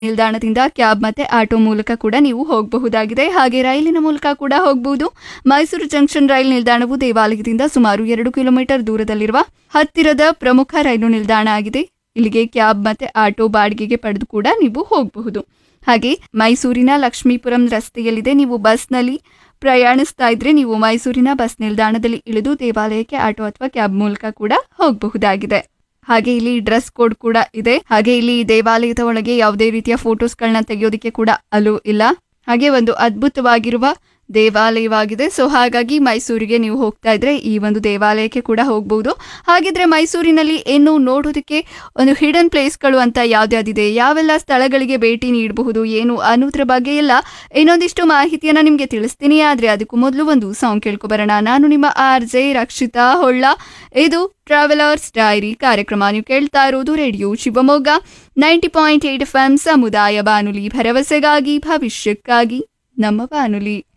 ನಿಲ್ದಾಣದಿಂದ ಕ್ಯಾಬ್ ಮತ್ತೆ ಆಟೋ ಮೂಲಕ ಕೂಡ ನೀವು ಹೋಗಬಹುದಾಗಿದೆ ಹಾಗೆ ರೈಲಿನ ಮೂಲಕ ಕೂಡ ಹೋಗಬಹುದು ಮೈಸೂರು ಜಂಕ್ಷನ್ ರೈಲು ನಿಲ್ದಾಣವು ದೇವಾಲಯದಿಂದ ಸುಮಾರು ಎರಡು ಕಿಲೋಮೀಟರ್ ದೂರದಲ್ಲಿರುವ ಹತ್ತಿರದ ಪ್ರಮುಖ ರೈಲು ನಿಲ್ದಾಣ ಆಗಿದೆ ಇಲ್ಲಿಗೆ ಕ್ಯಾಬ್ ಮತ್ತೆ ಆಟೋ ಬಾಡಿಗೆಗೆ ಪಡೆದು ಕೂಡ ನೀವು ಹೋಗಬಹುದು ಹಾಗೆ ಮೈಸೂರಿನ ಲಕ್ಷ್ಮೀಪುರಂ ರಸ್ತೆಯಲ್ಲಿದೆ ನೀವು ಬಸ್ನಲ್ಲಿ ಪ್ರಯಾಣಿಸ್ತಾ ಇದ್ರೆ ನೀವು ಮೈಸೂರಿನ ಬಸ್ ನಿಲ್ದಾಣದಲ್ಲಿ ಇಳಿದು ದೇವಾಲಯಕ್ಕೆ ಆಟೋ ಅಥವಾ ಕ್ಯಾಬ್ ಮೂಲಕ ಕೂಡ ಹೋಗಬಹುದಾಗಿದೆ ಹಾಗೆ ಇಲ್ಲಿ ಡ್ರೆಸ್ ಕೋಡ್ ಕೂಡ ಇದೆ ಹಾಗೆ ಇಲ್ಲಿ ದೇವಾಲಯದ ಒಳಗೆ ಯಾವುದೇ ರೀತಿಯ ಫೋಟೋಸ್ಗಳನ್ನ ತೆಗೆಯೋದಕ್ಕೆ ಕೂಡ ಅಲೋ ಇಲ್ಲ ಹಾಗೆ ಒಂದು ಅದ್ಭುತವಾಗಿರುವ ದೇವಾಲಯವಾಗಿದೆ ಸೊ ಹಾಗಾಗಿ ಮೈಸೂರಿಗೆ ನೀವು ಹೋಗ್ತಾ ಇದ್ರೆ ಈ ಒಂದು ದೇವಾಲಯಕ್ಕೆ ಕೂಡ ಹೋಗ್ಬಹುದು ಹಾಗಿದ್ರೆ ಮೈಸೂರಿನಲ್ಲಿ ಏನು ನೋಡೋದಕ್ಕೆ ಒಂದು ಹಿಡನ್ ಪ್ಲೇಸ್ಗಳು ಅಂತ ಯಾವ್ದ್ಯಾವ್ದಿದೆ ಯಾವೆಲ್ಲ ಸ್ಥಳಗಳಿಗೆ ಭೇಟಿ ನೀಡಬಹುದು ಏನು ಅನ್ನೋದ್ರ ಬಗ್ಗೆ ಎಲ್ಲ ಇನ್ನೊಂದಿಷ್ಟು ಮಾಹಿತಿಯನ್ನ ನಿಮ್ಗೆ ತಿಳಿಸ್ತೀನಿ ಆದ್ರೆ ಅದಕ್ಕೂ ಮೊದಲು ಒಂದು ಸಾಂಗ್ ಕೇಳ್ಕೊಬರೋಣ ನಾನು ನಿಮ್ಮ ಆರ್ ಜೆ ರಕ್ಷಿತಾ ಹೊಳ್ಳ ಇದು ಟ್ರಾವೆಲರ್ಸ್ ಡೈರಿ ಕಾರ್ಯಕ್ರಮ ನೀವು ಕೇಳ್ತಾ ಇರೋದು radio Shivamogga ninety point eight F M ಸಮುದಾಯ ಬಾನುಲಿ ಭರವಸೆಗಾಗಿ ಭವಿಷ್ಯಕ್ಕಾಗಿ ನಮ್ಮ ಬಾನುಲಿ